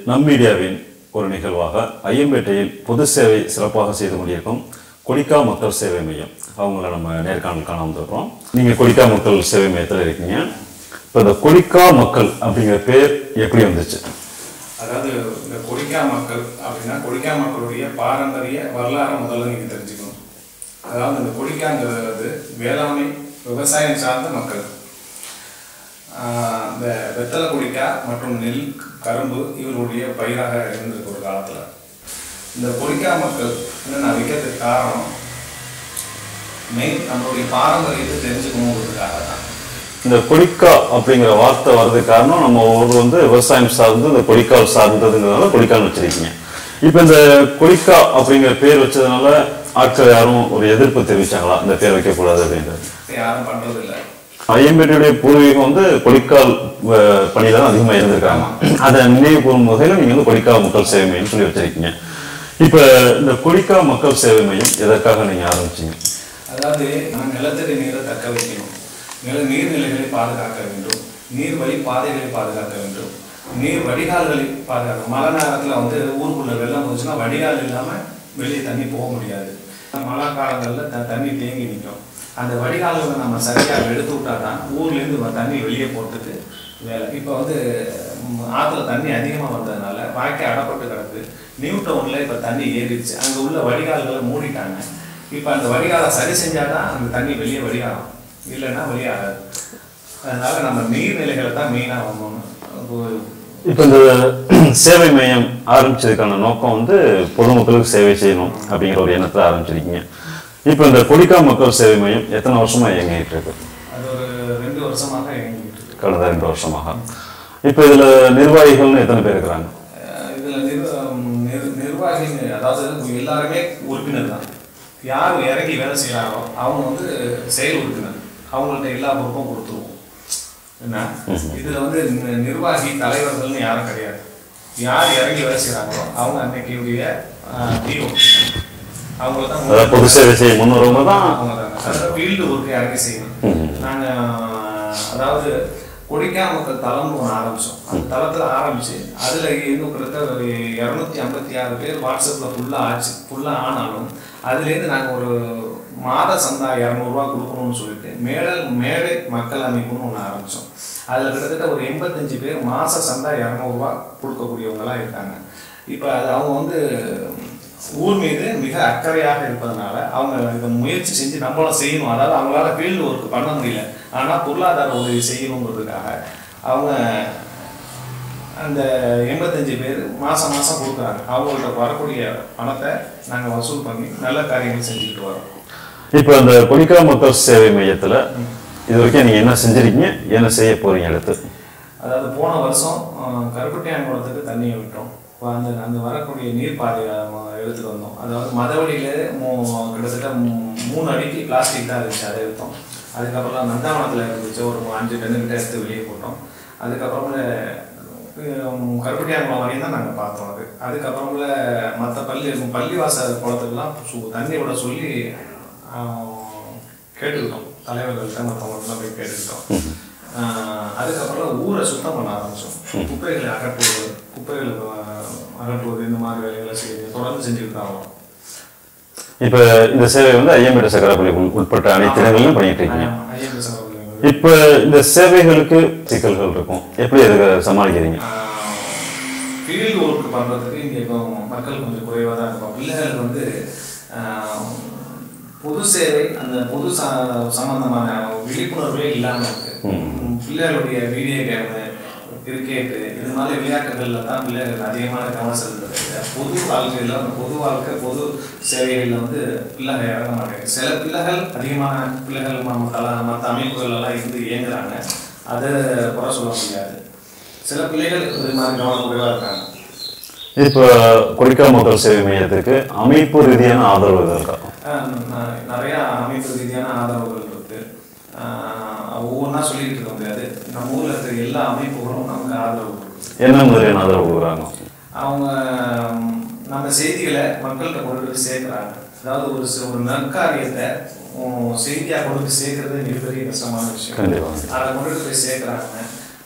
நம் மீடியாவின் ஒரு நிகழ்வாக ஐயம்பேட்டையில் பொது சேவை சிறப்பாக செய்து கொண்டிருக்கும் கொடிக்கா மக்கள் சேவை மையம் அவங்கள நம்ம நேர்காணல் காண வந்துடுறோம் நீங்கள் கொடிக்கா மக்கள் சேவை மையத்தில் இருக்கீங்க இப்போ இந்த கொடிக்கா மக்கள் அப்படிங்கிற பேர் எப்படி வந்துச்சு அதாவது இந்த கொடிக்கா மக்கள் அப்படின்னா கொடிக்கா மக்களுடைய பாரம்பரிய வரலாறு முதல்ல நீங்கள் தெரிஞ்சுக்கணும் அதாவது இந்த கொடிக்காங்கிறது வேளாண்மை விவசாயம் சார்ந்த மக்கள் ஆஹ் இந்த வெத்தலை கொடிக்கா மற்றும் நெல் கரும்பு இவர்களுடைய பயிராக இருந்திருக்கு ஒரு காலத்தில் இந்த கொடிக்கா மக்கள் வந்து நான் வைக்கிறதுக்கு காரணம் மெயின் நம்மளுடைய பாரம்பரியத்தை தெரிஞ்சுக்கணுங்கிறதுக்காக தான் இந்த கொடிக்கா அப்படிங்கிற வார்த்தை வர்றதுக்கு காரணம் நம்ம ஊர் வந்து விவசாயம் சார்ந்து இந்த கொடிக்கால் சார்ந்ததுங்கிறதுனால கொடிக்கால் வச்சிருக்கீங்க இப்போ இந்த கொடிக்கா அப்படிங்கிற பேர் வச்சதுனால ஆட்கள் யாரும் ஒரு எதிர்ப்பு தெரிவிச்சாங்களா இந்த பேர் வைக்கக்கூடாது அப்படின்றது யாரும் பண்றது இல்லை ஐயம்பேட்டையுடைய பூர்வீகம் வந்து கொடிக்கால் அஹ், பணியில தான் அதிகமாக இருந்திருக்காங்க அதை நினைவு கூறும் வகையில் நீங்கள் வந்து கொடிக்கா மக்கள் சேவை மையம் சொல்லி வச்சிருக்கீங்க இப்போ இந்த கொடிக்கா மக்கள் சேவை மையம் எதற்காக நீங்கள் ஆரம்பிச்சீங்க அதாவது நம்ம நிலத்தடி நீரை தக்க வைக்கணும் நில நீர்நிலைகளை பாதுகாக்க வேண்டும் நீர் வழி பாதைகளை பாதுகாக்க வேண்டும் நீர் வடிகால்களை பாதுகாக்க மழை நேரத்தில் வந்து ஊருக்குள்ள வெள்ளம் போச்சுன்னா வடிகால் இல்லாமல் வெளியே தண்ணி போக முடியாது மழை காலங்களில் த தண்ணி தேங்கி நிற்கும் அந்த வடிகால்களை நம்ம சரியாக எடுத்து விட்டா தான் ஊர்லேருந்து வ- தண்ணி வெளியே போட்டுட்டு வேலை இப்போ வந்து ம், ஆத்துல தண்ணி அதிகமாக வந்ததுனால வாய்க்கால் அடப்பட்டு கிடக்கு நியூ டவுனில் இப்போ தண்ணி ஏறிடுச்சு அங்கே உள்ள வடிகால்களை மூடிட்டாங்க இப்போ அந்த வடிகாலை சரி செஞ்சாதான் அந்த தண்ணி வெளியே வடிகாலும் இல்லைன்னா வெளியாகாது அதனால நம்ம நீர்நிலைகளை தான் மெயினாக வரணும் ஒரு- இப்போ இந்த சேவை மையம் ஆரம்பிச்சதுக்கான நோக்கம் வந்து பொதுமக்களுக்கு சேவை செய்யணும் அப்படிங்கிற ஒரு எண்ணத்தில் ஆரம்பிச்சிருக்கீங்க இப்போ இந்த கொடிக்கா மக்கள் சேவை மையம் எத்தனை வருஷமா இயங்கிட்டு இருக்கு அது ஒரு ரெண்டு வருஷமாக இயங்கிட்டு இருக்கு கடந்த ரெண்டு வருஷமாக இப்போ இதுல நிர்வாகிகள்னு எத்தனை பேர் இருக்கிறாங்க அஹ் இதுல நிர் நிர் நிர்வாகிங்க அதாவது எல்லாருமே உறுப்பினர் தான் யார் இறங்கி வேலை செய்கிறாங்களோ அவங்க வந்து செயல் உறுப்பினர் அவங்கள்ட்ட எல்லா பொறுப்பும் கொடுத்துருவோம் என்ன இதுல வந்து நி- நிர்வாகி தலைவர்கள்னு யாரும் கிடையாது யார் இறங்கி வேலை செய்கிறாங்களோ அவங்க அன்னைக்குடைய டிஓ அவங்கள தான் அதாவது பொது சேவை செய்ய முன்வரவங்க தான் அவங்க தாங்க. அதாவது ஃபீல்டு ஒர்க் இறங்கி செய்யணும் நாங்க அதாவது கொடிக்கா மக்கள் தளம்னு ஒன்று ஆரம்பிச்சோம் அந்த தளத்துல ஆரம்பிச்சு அதுல இன்னும் கிட்டத்தட்ட ஒரு இரநூத்தி ஐம்பத்தி ஆறு பேர் வாட்ஸ்அப்ல ஃபுல்லா ஆச்சு ஃபுல்லா ஆனாலும் அதுலேருந்து நாங்க ஒரு மாத சந்தா இரநூறுவா கொடுக்கணும்னு சொல்லிட்டு மேடல் மேடை மக்கள் அமைப்புன்னு ஒன்று ஆரம்பிச்சோம் அதுல கிட்டத்தட்ட ஒரு எண்பத்தஞ்சு பேர் மாச சந்தா இரநூறுவா கொடுக்கக்கூடியவங்களா இருக்காங்க இப்போ அது அவங்க வந்து ஊர் மீது மிக அக்கறையாக இருப்பதனால அவங்க இதை முயற்சி செஞ்சு நம்மளும் செய்யணும் அதாவது அவங்களால ஃபீல்டு ஒர்க் பண்ண முடியல ஆனால் பொருளாதார உதவி செய்யணுங்கிறதுக்காக அவங்க அந்த எண்பத்தஞ்சு பேர் மாதம் மாதம் கொடுக்குறாங்க அவங்கள்ட்ட வரக்கூடிய பணத்தை நாங்கள் வசூல் பண்ணி நல்ல காரியங்கள் செஞ்சுக்கிட்டு வரோம் இப்போ இந்த கொடிக்கா மக்கள் சேவை மையத்துல இது வரைக்கும் நீங்க என்ன செஞ்சிருக்கீங்க என்ன செய்ய போறீங்க அடுத்து அதாவது போன வருஷம் அஹ், கருப்பட்டியான் குளத்துக்கு தண்ணியை விட்டோம் அப்ப அந்த அந்த வரக்கூடிய நீர் பாதை அஹ், எடுத்துட்டு வந்தோம் அதாவது மதவழியில மூ- கிட்டத்தட்ட மூ- மூணு அடிக்கு பிளாஸ்டிக் தான் இருந்துச்சு அதை எடுத்தோம் அதுக்கப்புறம் நந்தாவனத்தில் இருந்துச்சு ஒரு மூ- அஞ்சு டன்னு கிட்ட எடுத்து வெளியே போட்டோம் அதுக்கப்புறம்ல ஹம், கருப்பட்டியாங்குளம் வரையும் தான் நாங்கள் பார்த்தோம் அது அதுக்கப்புறம்ல மற்ற பள்ளி பள்ளிவாசல் குளத்துக்குலாம் சு- தண்ணி விட சொல்லி ஆஹ், கேட்டுக்கிட்டோம் தலைவர்கள்ட்ட மற்றவங்கள்ட்ட போய் கேட்டுக்கிட்டோம் ஆஹ், அதுக்கப்புறம் ஊரை சுத்தம் பண்ண ஆரம்பிச்சோம் குப்பைகளை அகற்றுவது குப்பைகளை ஆஹ், அகற்றுவது இந்த மாதிரி வேலைகளை செய்ய தொடர்ந்து செஞ்சுக்கிட்டு தான் வரோம் இப்போ இந்த சேவை வந்து ஐயம்பேட்டை சக்கரப்பள்ளி உள்- உட்பட்ட அனைத்து இடங்களிலும் பண்ணிட்டு இருக்கீங்க ஐஎம்பி சகோதரர்கள் இப்போ இந்த சேவைகளுக்கு சிக்கல்கள் இருக்கும் எப்படி அதை சமாளிக்கிறீங்க ஃபீல்டு ஒர்க் பண்ணுறதுக்கு இங்கே இப்போ மக்கள் கொஞ்சம் குறைவாக தான் இருக்கும் பிள்ளைகள் வந்து ஆஹ், பொது சேவை அந்த பொது ச சம்பந்தமான விழிப்புணர்வே இல்லாமல் இருக்கு பிள்ளைகளுடைய வீடியோ கேமு கிரிக்கெட்டு இது மாதிரி விளையாட்டுகளில் தான் பிள்ளைகள் அதிகமான கவனம் செலுத்துறது பொது வாழ்க்கையில் அந்த பொது வாழ்க்கை பொது சேவைகளில் வந்து பிள்ளைகள் இறங்க மாட்டேங்குது சில பிள்ளைகள் அதிகமான பிள்ளைகள் ம- தல மற்ற அமைப்புகள் எல்லாம் இருந்து இயங்குறாங்க அதை குறை சொல்ல முடியாது சில பிள்ளைகள் இது மாதிரி கவனக்குறைவாக இருக்காங்க இப்போ கொடிக்கா மக்கள் சேவை மையத்துக்கு அமைப்பு ரீதியான ஆதரவு எதுவும் இருக்கா ஆஹ் ந- நிறைய அமைப்பு ரீதியான ஆதரவுகள் இருக்கு ஆஹ் ஒவ்வொன்றா சொல்லிக்கிட்டு இருக்க முடியாது நம்ம ஊர்ல இருக்கிற எல்லா அமைப்புகளும் நமக்கு ஆதரவு கொடுக்குது என்ன மாதிரியான ஆதரவு கொடுக்குறாங்க அவங்க ம், நம்ம செய்திகளை மக்கள்கிட்ட கொண்டு போய் சேர்க்குறாங்க அதாவது ஒரு சி- ஒரு நற்காரியத்தை உம், செய்தியா கொண்டு போய் சேர்க்கறது மிகப்பெரிய கஷ்டமான விஷயம் கண்டிப்பா. அதை கொண்டு போய் சேர்க்குறாங்க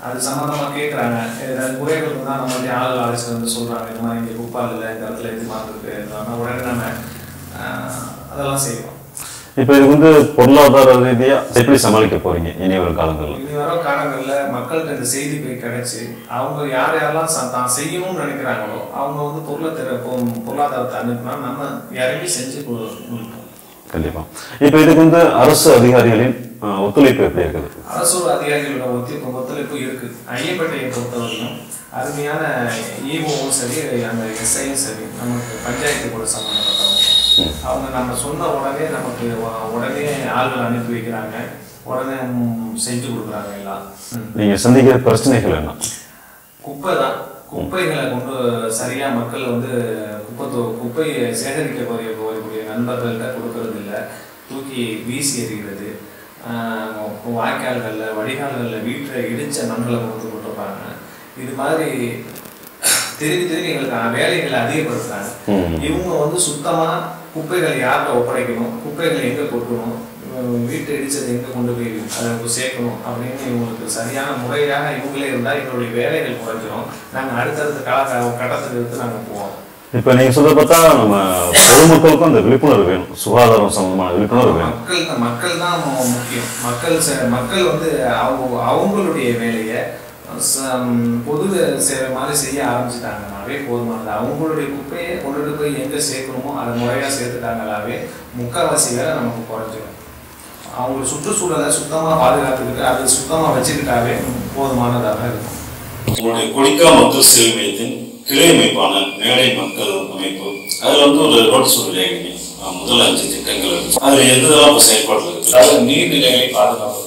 அது சம்மந்தமாக கேட்குறாங்க ஏதாவது குறைகள் இருந்தால் நம்மளுடைய ஆளுகள் அழைச்சிட்டு வந்து சொல்கிறாங்க இந்த மாதிரி இங்கே குப்பால் இல்லை இந்த இடத்துல இது மாதிரி இருக்குது நம்ம உடனே நம்ம ஆஹ், அதெல்லாம் செய்வோம் இப்போ இது வந்து பொருளாதார ரீதியா எப்படி சமாளிக்க போறீங்க இனி வரும் காலங்களில் இனி வர காலங்களில் மக்கள்கிட்ட இந்த செய்தி போய் கிடைச்சி அவங்க யார் யாரெல்லாம் ச- தான் செய்யணும்னு நினைக்கிறாங்களோ அவங்க வந்து பொருளாதார பொ- பொருளாதாரத்தை அனுப்புனா நம்ம இறங்கி செஞ்சு கொடு- கொடுப்போம் கண்டிப்பா இப்போ இதுக்கு வந்து அரசு அதிகாரிகளின் அஹ், ஒத்துழைப்பு எப்படி இருக்குது அரசு அதிகாரிகளோட ஒத்துழைப்பு ஒத்துழைப்பு இருக்கு ஐயப்பேட்டையை பொறுத்தவரையும் அருமையான ஈஓவும் சரி அந்த எஸ்ஐயும் சரி நமக்கு பஞ்சாயத்து கூட சம்மந்தப்பட்டவங்க அவங்க நம்ம சொன்ன உடனே நமக்கு உ- உடனே ஆள்கள் அனுப்பி வைக்கிறாங்க உடனே ம், செஞ்சு கொடுக்குறாங்க எல்லாம் ம். நீங்க சந்திக்கிற பிரச்சனைகள் என்ன குப்பை தான் குப்பைகளை கொண்டு சரியா மக்கள் வந்து குப்பை தொ- குப்பையை சேகரிக்க போய் போகக்கூடிய நண்பர்கள்ட்ட கொடுக்கறது இல்லை தூக்கி வீசி எறிகிறது ஆஹ் வாய்க்கால்களில் வடிகால்களில் வீட்டில் இடிச்ச மண்களை கொண்டு போட்டுருப்பாங்க இது மாதிரி திரும்பி திரும்பி எங்களுக்கு வேலைகளை அதிகப்படுத்துறாங்க ம். இவங்க வந்து சுத்தமா குப்பைகளை யார்கிட்ட ஒப்படைக்கணும் குப்பைகளை எங்க கொட்டணும் உம் வீட்டை இடிச்சதை எங்க கொண்டு போய் அதை சேர்க்கணும் அப்படின்னு இவங்களுக்கு சரியான முறையாக இவங்களே இருந்தால் எங்களுடைய வேலைகள் குறைஞ்சிரும் நாங்கள் அடுத்தடுத்த கால கட்டத்துக்கு எடுத்து நாங்கள் போவோம் இப்போ நீங்க சொல்ல பார்த்தா நம்ம பொதுமக்களுக்கும் அந்த விழிப்புணர்வு வேணும் சுகாதாரம் சம்பந்தமான விழிப்புணர்வு வேணும் மக்கள் தான் மக்கள் தான் மு- முக்கியம் மக்கள் ச- மக்கள் வந்து அவங்க அவங்களுடைய வேலையை ச- பொது சேவை மாதிரி செய்ய ஆரம்பிச்சிட்டாங்கனாவே போதுமானது அவங்களுடைய குப்பையை கொண்டுட்டு போய் எங்கே சேர்க்கணுமோ அதை முறையாக சேர்த்துட்டாங்களாவே முக்கால்வாசி வேலை நமக்கு குறைஞ்சிடும் அவங்க சுற்றுச்சூழலை சுத்தமாக பாதுகாத்துக்கிட்டு அதை சுத்தமாக வச்சுக்கிட்டாவே போதுமானதாக இருக்கும் உங்களுடைய கொடிக்கா மக்கள் சேவை மையத்தின் கிளை அமைப்பான மேடை மக்கள் அமைப்பு அதுல வந்து ஒரு ரோட் சொல்லிருக்கீங்க முதல் அஞ்சு திட்டங்கள் இருக்கு அதுல எந்தெல்லாம் இப்போ செயல்பாட்டில் இருக்கு அதாவது நீர்நிலைகளை பாதுகாப்பது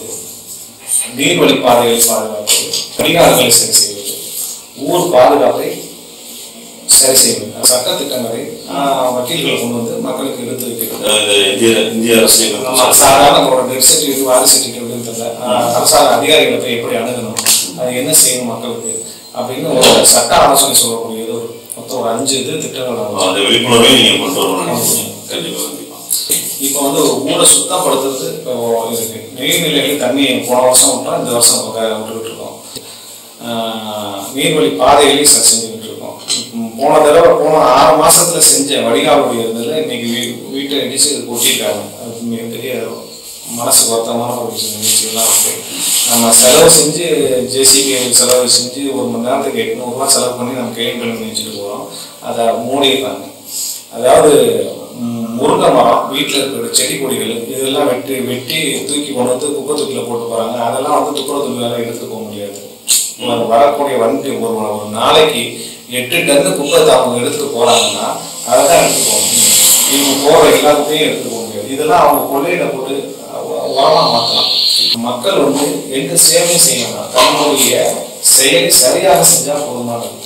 நீர்வழி பாதைகளை பாதுகாப்பது கடிகாரங்களை சரி செய்வது ஊர் பாதுகாப்பை சரி செய்வது சட்ட திட்டங்களை ஆஹ், வக்கீல்களை கொண்டு வந்து மக்களுக்கு எடுத்து வைக்கிறது அதாவது இந்திய இந்திய அரசு நம்ம சாதாரண ஒரு டெத் சர்டிஃபிகேட் வாரி சர்டிஃபிகேட் தெரியல ஆஹ், அரசாங்க அதிகாரிகளை போய் எப்படி அணுகணும் அது என்ன செய்யணும் மக்களுக்கு அப்படின்னு ஒரு சட்ட ஆலோசனை சொல்லக்கூடியது ஒரு மொத்தம் ஒரு அஞ்சு இது திட்டங்கள் நம்ம அந்த விழிப்புணர்வை நீங்க கொண்டு வரணும் நினைக்கிறீங்க. கண்டிப்பா கண்டிப்பா இப்போ வந்து ஊரை சுத்தப்படுத்துறது இப்போ இருக்கு நீர்நிலைகள் தண்ணி போன வருஷம் விட்டோம் இந்த வருஷம் இப்போ க- விட்டுக்கிட்டு இருக்கோம் ஆஹ் நீர்வழி பாதைகளையும் சரி செஞ்சுக்கிட்டு இருக்கோம் உம் போன தடவை போன ஆறு மாசத்துல செஞ்ச வடிகாலுடைய இருந்ததுல இன்னைக்கு வீ வீட்டை இடிச்சு இது கொட்டிட்டாங்க அது மிகப்பெரிய மனசு வருத்தமான ஒரு நிகழ்ச்சிகள்லாம் இருக்கு நம்ம செலவு செஞ்சு ஜேசிபி செலவு செஞ்சு ஒரு மணி நேரத்துக்கு எட்நூறுரூவா செலவு பண்ணி நம்ம கேள்வி பண்ணி வச்சுட்டு போகிறோம் அதை மூடிடுறாங்க அதாவது ம், முருங்கை மரம் வீட்டில் இருக்கிற செடி கொடிகள் இதெல்லாம் வெட்டி வெட்டி தூக்கி கொண்டு வந்து குப்பை தொட்டியில் போட்டு போகிறாங்க அதெல்லாம் வந்து துப்புரவு தொழிலாளர் எடுத்து போக முடியாது ஒரு வரக்கூடிய வண்டி ஒரு ஒரு நாளைக்கு எட்டு டன்னு குப்பை அவங்க எடுத்துட்டு போகிறாங்கன்னா அதை தான் எடுத்து போகணும் இவங்க போகிற எல்லா குப்பையும் எடுத்து போக முடியாது இதெல்லாம் அவங்க கொள்ளையில போட்டு உ- உரமா மாற்றலாம் மக்கள் வந்து எந்த சேவையும் செய்யணும் தன்னுடைய செயலை சரியாக செஞ்சால் போதுமானது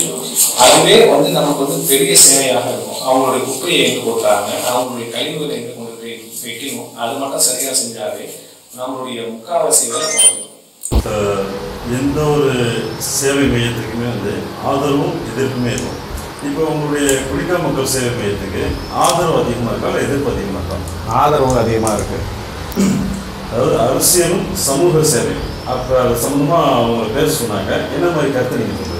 அதுவே வந்து நமக்கு வந்து பெரிய சேவையாக இருக்கும் அவங்களுடைய குப்பையை எங்க போட்டாங்க அவங்களுடைய கழிவுகளை எங்க கொண்டு போய் வைக்கணும் அது மட்டும் சரியா செஞ்சாலே நம்மளுடைய முக்காவாசி வேலை குறையும் அஹ் எந்த ஒரு சேவை மையத்துக்குமே வந்து ஆதரவும் எதிர்ப்புமே இருக்கும் இப்போ உங்களுடைய குடிக்கா மக்கள் சேவை மையத்துக்கு ஆதரவு அதிகமாக இருக்கா இல்லை எதிர்ப்பு அதிகமாக இருக்கா ஆதரவு அதிகமாக இருக்கு அதாவது அரசியலும் சமூக சேவை அப்போ அது சம்மந்தமாக அவங்க பேர் சொன்னாங்க என்ன மாதிரி கருத்து நீங்கள் சொல்லுவீங்க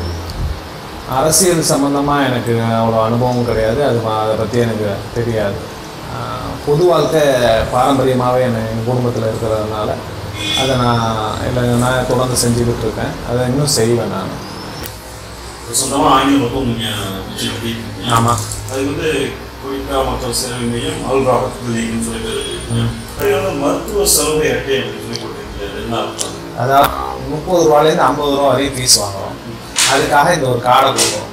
அரசியல் சம்பந்தமாக எனக்கு அவ்வளோ அனுபவம் கிடையாது அது ம- அதை பற்றி எனக்கு தெரியாது ஆஹ் பொது வாழ்க்கை பாரம்பரியமாகவே என்ன எங்கள் குடும்பத்தில் இருக்கிறதுனால அதை நான் இல்லை நான் தொடர்ந்து செஞ்சுக்கிட்டு இருக்கேன் அதை இன்னும் செய்வேன் நான் சொந்தமாக ஆங்கில மட்டும் நீங்கள் ஆமாம் அது வந்து குடிக்கா மக்கள் சேவை மையம் அல்ராபத் கிளினிக்னு சொல்லி பேர் வச்சிருக்கீங்க. அது வந்து மருத்துவ செலவு அட்டை அப்படின்னு சொல்லி போட்டிருக்கீங்க அது என்ன அர்த்தம் அதான் முப்பது ரூபாலேருந்து ஐம்பது ரூபா வரையும் ஃபீஸ் வாங்குறோம் அதுக்காக இந்த ஒரு கார்டை கொடுக்குறோம்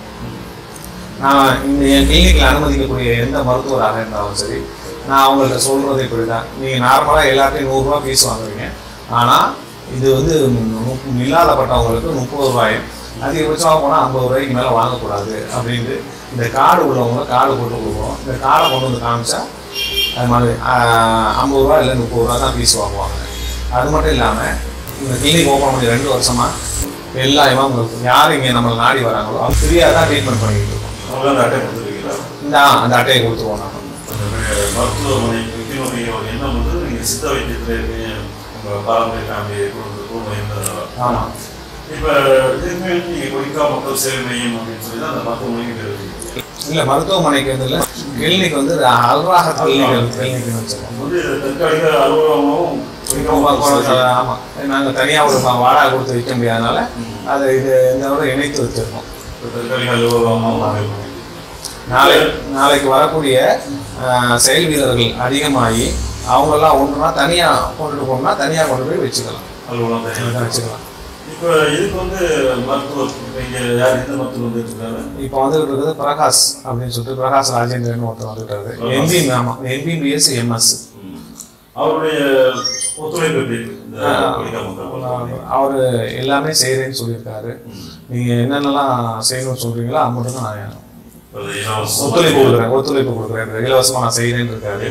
நான் இந்த என் கிளினிக்கில் அனுமதிக்கக்கூடிய எந்த மருத்துவராக இருந்தாலும் சரி நான் அவங்கள்ட்ட சொல்கிறது இப்படி தான் நீங்கள் நார்மலாக எல்லாத்தையும் நூறுரூவா ஃபீஸ் வாங்குவீங்க ஆனால் இது வந்து நு- இல்லாதப்பட்டவங்களுக்கு முப்பது ரூபாயும் அதிகபட்சமாக போனால் ஐம்பது ரூபாய்க்கு மேலே வாங்கக்கூடாது அப்படின்ட்டு இந்த கார்டு உள்ளவங்க கார்டு போட்டு கொடுக்குறோம் இந்த கார்டை கொண்டு வந்து காமிச்சா அது மாதிரி ஆஹ், ஐம்பது ரூபா இல்லை முப்பது ரூபா தான் ஃபீஸ் வாங்குவாங்க அது மட்டும் இல்லாமல் இந்த கிளினிக் ஓப்பன் பண்ணி ரெண்டு வருஷமா எல்லா இவங்களுக்கும் யார் இங்கே நம்மளை நாடி வராங்களோ அவங்க ஃப்ரீயாக தான் ட்ரீட்மெண்ட் பண்ணிக்கிட்டு இருக்கோம் அவங்க அந்த அட்டை கொடுத்துருக்கீங்களா இந்த அந்த அட்டையை கொடுத்துருவோம் நாங்கள் அந்த மருத்துவமனை முக்கியமனையோ என்ன பண்ணுறது நீங்கள் சித்த வைத்தியத்தில் இருக்கீங்க உங்கள் பாரம்பரிய ஃபேமிலி குடும்ப குடும்பம் இருந்ததுனால ஆமாம் இப்போ இதுவுமே நீங்கள் கொடிக்கா மக்கள் சேவை மையம் அப்படின்னு சொல்லி தான் அந்த மருத்துவமனைக்கு இல்ல மருத்துவமனைக்கு வந்து இல்ல கிளினிக் வந்து அல்ராக கிளினிக் கிளினிக்னு வச்சிருக்கோம் வந்து தற்காலிக அலுவலகமும் ஆமா நாங்க தனியா ஒரு வா- வாடகை கொடுத்து விற்க முடியாதனால அதை இது இந்த விட இணைத்து வச்சிருக்கோம் தற்காலிக அலுவலகமும் நாளை நாளைக்கு வரக்கூடிய ஆஹ், செயல் வீரர்கள் அதிகமாகி அவங்கெல்லாம் ஒன்றுனா தனியா கொண்டுட்டு போகணும்னா தனியா கொண்டு போய் வச்சுக்கலாம் அலுவலகம் தனியாக இதை வச்சுக்கலாம் இப்போ இதுக்கு வந்து மருத்துவர் இப்போ இங்கே யார் எந்த மருத்துவர் வந்துட்டு இருக்காரு இப்போ வந்துட்டு இருக்குது பிரகாஷ் அப்படின்னு சொல்லிட்டு பிரகாஷ் ராஜேந்திரன் ஒருத்தர் வந்துட்டாரு எம்பி ஆமா எம்பிபிஎஸ் எம்எஸ் அவருடைய ஒத்துழைப்பு எப்படி இருக்கு இந்த கொடிக்கா மக்கள் அவர் எல்லாமே செய்கிறேன்னு சொல்லியிருக்காரு நீங்க என்னென்னலாம் செய்யணும்னு சொல்றீங்களோ அது மட்டும் தான் நான் ஒரு இலவச ஒத்துழைப்பு கொடுக்குறேன் ஒத்துழைப்பு கொடுக்குறேன் இலவசமா நான் செய்கிறேன்னு இருக்காரு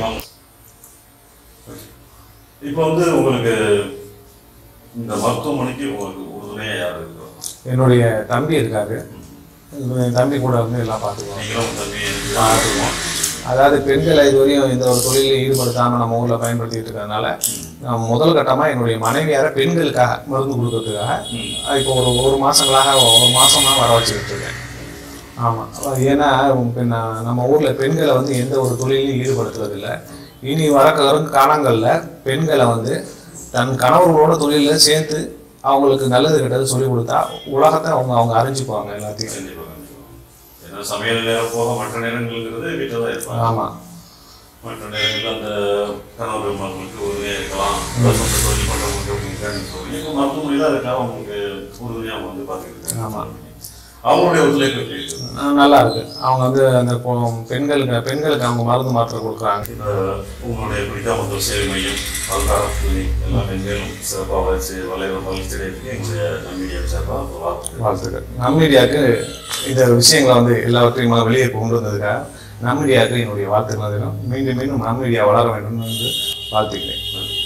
இப்போ வந்து உங்களுக்கு இந்த மருத்துவமனைக்கு உங்களுக்கு உறுதுணையா யார் இருக்கிறோம் என்னுடைய தம்பி இருக்காரு என் தம்பி கூட வந்து எல்லாம் பார்த்துக்குவோம் நீங்களும் தம்பி எனக்கு பார்த்துக்குவோம் அதாவது பெண்களை இதுவரையும் இந்த ஒரு தொழிலில் ஈடுபடுத்தாமல் நம்ம ஊரில் பயன்படுத்திட்டு இருக்கிறதுனால நான் முதல் கட்டமாக என்னுடைய மனைவியார பெண்களுக்காக மருந்து கொடுக்கறதுக்காக இப்போ ஒரு ஒரு மாதங்களாக ஒரு மாசமா வர வச்சுக்கிட்டு இருக்கேன் ஆமாம் ஏன்னா இப்ப நான் நம்ம ஊரில் பெண்களை வந்து எந்த ஒரு தொழிலையும் ஈடுபடுத்துறதில்ல இனி வரக்க வரும் காலங்களில் பெண்களை வந்து தன் கணவர்களோட தொழிலில் சேர்த்து அவங்களுக்கு நல்லது கெட்டது சொல்லி கொடுத்தா உலகத்தை அவங்க அவங்க அறிஞ்சுக்குவாங்க எல்லாத்தையும் கண்டிப்பா கண்டிப்பா ஏன்னா சமையல் நேரம் போக மற்ற நேரங்கள்ங்கிறது வீட்டில் தான் இருப்பாங்க ஆமாம் மற்ற நேரங்களில் அந்த கணவர் மகளுக்கு உறுதியாக இருக்கலாம் சொந்த தொழில் பண்ணுறவங்களுக்கு அப்படின்னு சொல்லி இப்போ மருத்துவமனையில் அதுக்காக அவங்களுக்கு உறுதியாக வந்து பார்த்துக்கிட்டு ஆமாம் அவங்களுடைய ஒத்துழைப்பு எப்படி இருக்கு ஆஹ் நல்லா இருக்கு அவங்க வந்து அந்த பொ- பெண்களுக்கு பெண்களுக்கு அவங்க மருந்து மாத்திரை கொடுக்குறாங்க இந்த உங்களுடைய பிடித்தா மருத்துவ சேவை மையம் அல்கார கிளினிக் எல்லா பெண்களும் சிறப்பாக வளர்ச்சி வளைவு வளர்ச்சி அடையறதுக்கு எங்களுடைய நம்பிக்கை சார்பாக வாழ்த்துக்கள் வாழ்த்துக்கள் நம்ம மீடியாவுக்கு இந்த விஷயங்களை வந்து எல்லாவற்றையும் வெளியே கொண்டு வந்ததுக்காக நம்ம மீடியாவுக்கு என்னுடைய வாழ்த்துக்கள் தினம் மீண்டும் மீண்டும் நம்ம மீடியா வளர வேண்டும் என்று வாழ்த்துக்கிறேன்